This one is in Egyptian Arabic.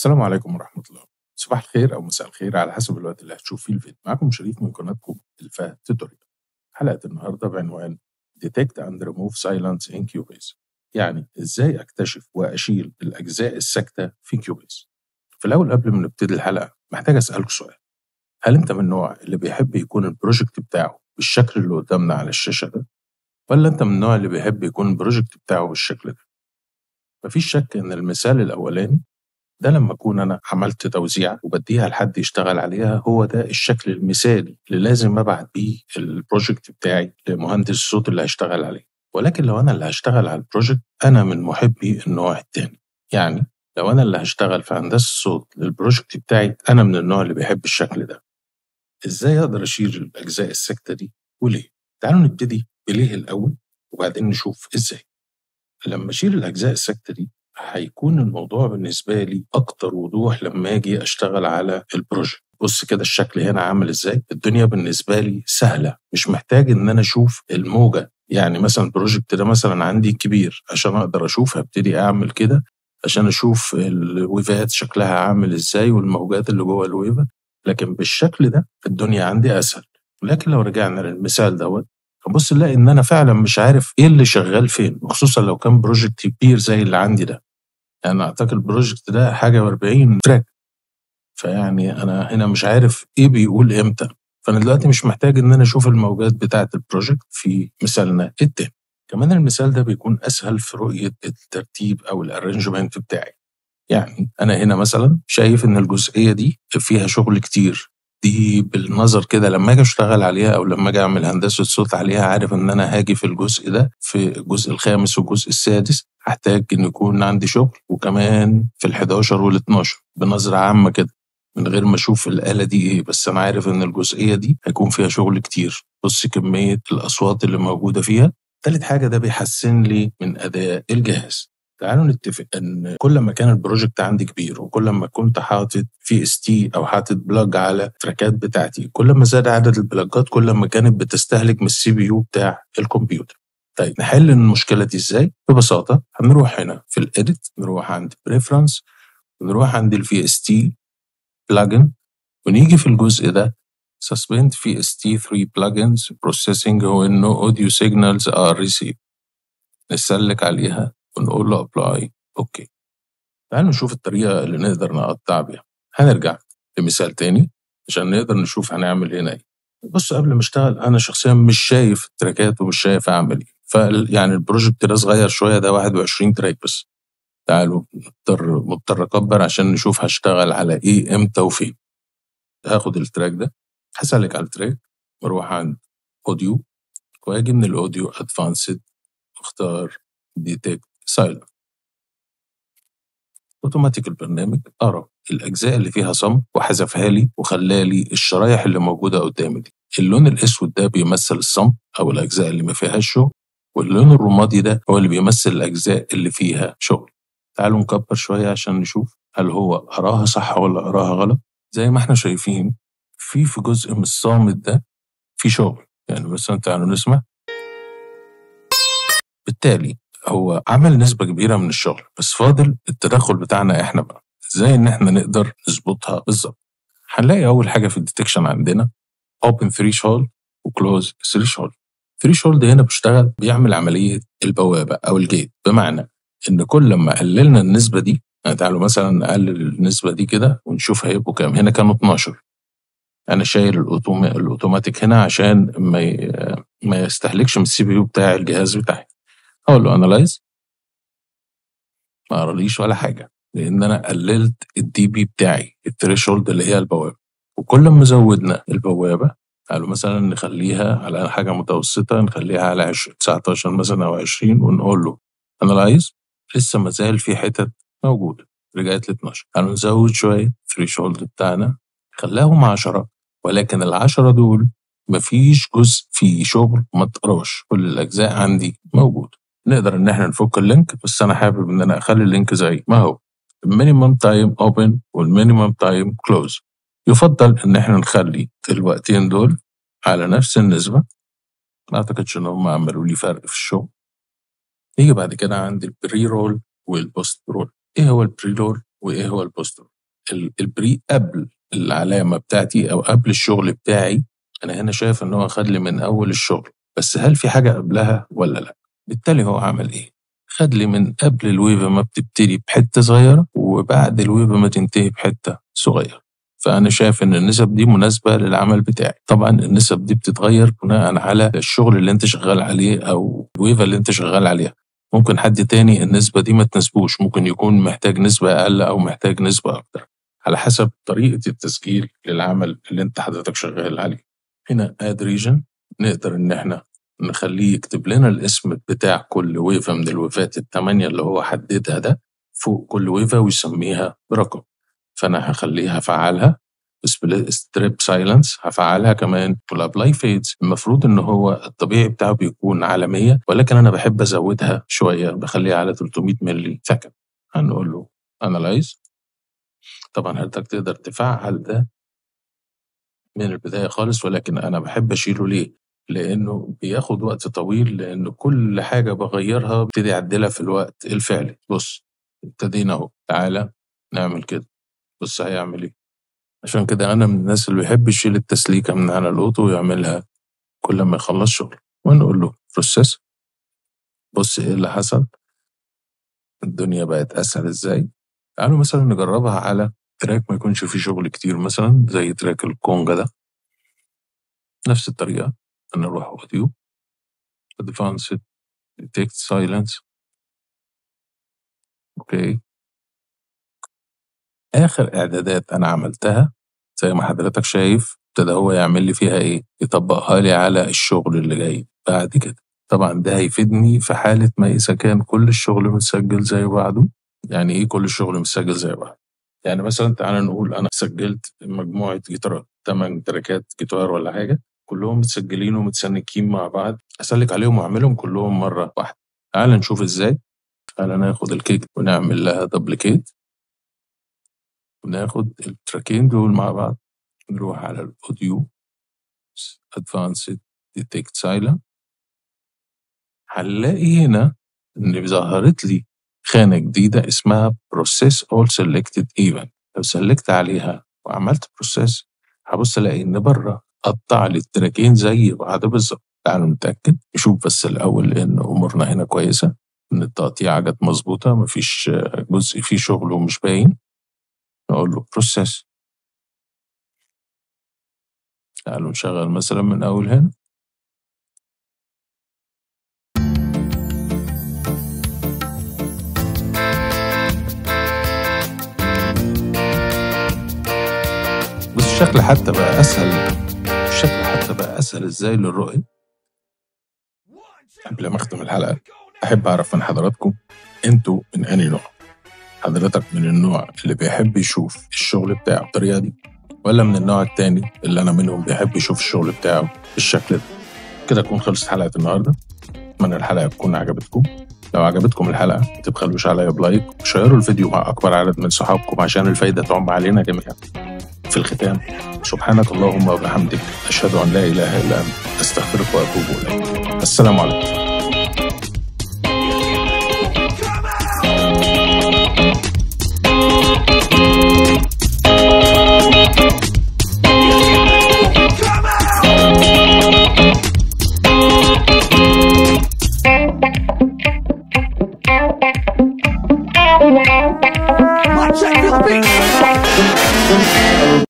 السلام عليكم ورحمة الله صباح الخير أو مساء الخير على حسب الوقت اللي هتشوف فيه الفيديو معكم شريف من قناتكم الفهد توتوريال حلقة النهاردة بعنوان Detect and Remove Silence in Cubase يعني إزاي أكتشف وأشيل الأجزاء الساكتة في كيوبيز في الأول قبل ما نبتدي الحلقة محتاج أسألك سؤال هل أنت من النوع اللي بيحب يكون البروجكت بتاعه بالشكل اللي قدامنا على الشاشة ده ولا أنت من النوع اللي بيحب يكون البروجكت بتاعه بالشكل ده مفيش شك إن المثال الأولاني ده لما أكون أنا عملت توزيع وبديها لحد يشتغل عليها هو ده الشكل المثالي اللي لازم أبعت بيه البروجكت بتاعي لمهندس الصوت اللي هيشتغل عليه ولكن لو أنا اللي هشتغل على البروجكت أنا من محبي النوع التاني يعني لو أنا اللي هشتغل في هندسة الصوت للبروجكت بتاعي أنا من النوع اللي بيحب الشكل ده إزاي أقدر أشيل الأجزاء الساكتة دي وليه؟ تعالوا نبتدي بليه الأول وبعدين نشوف إزاي لما أشيل الأجزاء الساكتة دي هيكون الموضوع بالنسبة لي أكتر وضوح لما أجي أشتغل على البروجكت بص كده الشكل هنا عامل إزاي الدنيا بالنسبة لي سهلة مش محتاج إن أنا أشوف الموجة يعني مثلا البروجكت ده مثلا عندي كبير عشان أقدر أشوف هبتدي أعمل كده عشان أشوف الويفات شكلها عامل إزاي والموجات اللي جوه الويفة لكن بالشكل ده الدنيا عندي أسهل لكن لو رجعنا للمثال دوت هبص نلاقي ان انا فعلا مش عارف ايه اللي شغال فين وخصوصا لو كان بروجكت كبير زي اللي عندي ده يعني اعتقد البروجكت ده حاجه و40 تراك فيعني انا هنا مش عارف ايه بيقول امتى فانا دلوقتي مش محتاج ان انا اشوف الموجات بتاعه البروجكت في مثالنا التاني كمان المثال ده بيكون اسهل في رؤيه الترتيب او الارنجمنت بتاعي يعني انا هنا مثلا شايف ان الجزئيه دي فيها شغل كتير دي بالنظر كده لما اجي اشتغل عليها او لما اجي اعمل هندسه صوت عليها عارف ان انا هاجي في الجزء ده في الجزء الخامس والجزء السادس هحتاج ان يكون عندي شغل وكمان في ال11 وال12 بنظره عامه كده من غير ما اشوف الاله دي ايه بس انا عارف ان الجزئيه دي هيكون فيها شغل كتير بص كميه الاصوات اللي موجوده فيها تالت حاجه ده بيحسن لي من اداء الجهاز تعالوا نتفق ان كل ما كان البروجكت عندي كبير وكل ما كنت حاطط في اس تي او حاطط بلاج على التراكات بتاعتي كل ما زاد عدد البلاجات كل ما كانت بتستهلك من السي بي يو بتاع الكمبيوتر طيب نحل المشكله دي ازاي ببساطه هنروح هنا في الايديت نروح عند بريفرنس ونروح عند الفي اس تي بلجن ونيجي في الجزء ده suspend في اس تي 3 plugins processing when no audio signals are received نسلك عليها ونقول له ابلاي اوكي تعالوا نشوف الطريقه اللي نقدر نقطع بيها هنرجع لمثال تاني عشان نقدر نشوف هنعمل هنا ايه بص قبل ما اشتغل انا شخصيا مش شايف التراكات ومش شايف اعمل ايه فيعني البروجكت ده صغير شويه ده 21 تراك بس تعالوا مضطر مضطر اكبر عشان نشوف هشتغل على ايه امتى وفين هاخد التراك ده هسلك على التراك واروح عند اوديو واجي من الاوديو ادفانسد واختار ديتكت سايلنت اوتوماتيك البرنامج قرا الاجزاء اللي فيها صمت وحذفها لي وخلالي الشرايح اللي موجوده قدامي دي اللون الاسود ده بيمثل الصمت او الاجزاء اللي ما فيهاش شغل واللون الرمادي ده هو اللي بيمثل الاجزاء اللي فيها شغل تعالوا نكبر شويه عشان نشوف هل هو قراها صح ولا قراها غلط زي ما احنا شايفين في في جزء من الصامت ده في شغل يعني مثلا تعالوا نسمع بالتالي هو عمل نسبة كبيرة من الشغل بس فاضل التدخل بتاعنا احنا بقى ازاي ان احنا نقدر نظبطها بالظبط هنلاقي اول حاجة في الديتكشن عندنا open threshold و close threshold threshold هنا بيشتغل بيعمل عملية البوابة او الجيت بمعنى ان كل ما قللنا النسبة دي يعني تعالوا مثلا نقلل النسبة دي كده ونشوف هيبقوا كام هنا كانوا 12 انا شايل الأوتوما... الاوتوماتيك هنا عشان ما ي... ما يستهلكش من السي بي يو بتاع الجهاز بتاعي اقول له انالايز ما قراليش ولا حاجه لان انا قللت الدي بي بتاعي الثريشولد اللي هي البوابه وكل ما زودنا البوابه قالوا مثلا نخليها على حاجه متوسطه نخليها على 20 19 مثلا او 20 ونقول له انالايز لسه ما زال في حتت موجوده رجعت ل 12 قالوا نزود شويه الثريشولد بتاعنا خلاهم 10 ولكن ال 10 دول مفيش جزء فيه شغل ما اتقراش كل الاجزاء عندي موجوده نقدر ان احنا نفك اللينك بس انا حابب ان انا اخلي اللينك زي ما هو المينيمم تايم اوبن والمينيمم تايم كلوز يفضل ان احنا نخلي الوقتين دول على نفس النسبة ما اعتقدش ان هم عملوا لي فرق في الشغل نيجي بعد كده عند البري رول والبوست رول ايه هو البري رول وايه هو البوست رول البري قبل العلامه بتاعتي او قبل الشغل بتاعي انا هنا شايف ان هو خد لي من اول الشغل بس هل في حاجه قبلها ولا لا بالتالي هو عمل ايه خد لي من قبل الويفا ما بتبتدي بحته صغيره وبعد الويفا ما تنتهي بحته صغيره فانا شايف ان النسب دي مناسبه للعمل بتاعي طبعا النسب دي بتتغير بناء على الشغل اللي انت شغال عليه او الويفا اللي انت شغال عليها ممكن حد تاني النسبة دي ما تناسبوش ممكن يكون محتاج نسبة أقل أو محتاج نسبة أكتر على حسب طريقة التسجيل للعمل اللي أنت حضرتك شغال عليه هنا اد ريجن نقدر إن إحنا نخليه يكتب لنا الاسم بتاع كل ويفا من الويفات الثمانية اللي هو حددها ده فوق كل ويفا ويسميها برقم فأنا هخليها أفعلها ستريب سايلنس هفعلها كمان والابلاي فيدز المفروض ان هو الطبيعي بتاعه بيكون على 100 ولكن انا بحب ازودها شويه بخليها على 300 ملي سكند هنقول له انالايز طبعا حضرتك تقدر تفعل ده من البدايه خالص ولكن انا بحب اشيله ليه؟ لانه بياخد وقت طويل لان كل حاجه بغيرها ببتدي اعدلها في الوقت الفعلي بص ابتدينا اهو تعالى نعمل كده بص هيعمل ايه عشان كده أنا من الناس اللي بيحب يشيل التسليكة من على الأوتو ويعملها كل ما يخلص شغل ونقول له بروسيس بص إيه اللي حصل الدنيا بقت أسهل إزاي تعالوا مثلا نجربها على تراك ما يكونش فيه شغل كتير مثلا زي تراك الكونجا ده نفس الطريقة أنا أروح أوديو Advanced Detect Silence أوكي آخر إعدادات أنا عملتها زي ما حضرتك شايف ابتدى هو يعمل لي فيها إيه؟ يطبقها لي على الشغل اللي جاي بعد كده طبعا ده هيفيدني في حالة ما إذا كان كل الشغل متسجل زي بعضه يعني إيه كل الشغل متسجل زي بعض؟ يعني مثلا تعالى نقول أنا سجلت مجموعة جيتارات تمن تراكات جيتار ولا حاجة كلهم متسجلين ومتسنكين مع بعض أسلك عليهم وأعملهم كلهم مرة واحدة تعال نشوف إزاي تعال ناخد الكيك ونعمل لها دبليكيت وناخد التراكين دول مع بعض نروح على الاوديو ادفانسد ديتكت سايلنت هنلاقي هنا ان ظهرت لي خانه جديده اسمها بروسيس اول سيلكتد ايفنت لو سلكت عليها وعملت بروسيس هبص الاقي ان بره قطع لي التراكين زي بعض بالظبط تعالوا نتاكد نشوف بس الاول ان امورنا هنا كويسه ان التقطيعه جت مظبوطه مفيش جزء فيه شغل ومش باين نقول له بروسيس تعالوا نشغل مثلا من أول هنا بس الشكل حتى بقى أسهل الشكل حتى بقى أسهل إزاي للرؤية قبل ما أختم الحلقة أحب أعرف من حضراتكم أنتوا من أنهي نوع حضرتك من النوع اللي بيحب يشوف الشغل بتاعه بالطريقة دي ولا من النوع التاني اللي أنا منهم بيحب يشوف الشغل بتاعه بالشكل ده كده تكون خلصت حلقة النهاردة أتمنى الحلقة تكون عجبتكم لو عجبتكم الحلقة ما تبخلوش عليا بلايك وشيروا الفيديو مع أكبر عدد من صحابكم عشان الفايدة تعم علينا جميعا في الختام سبحانك اللهم وبحمدك أشهد أن لا إله إلا أنت أستغفرك وأتوب إليك السلام عليكم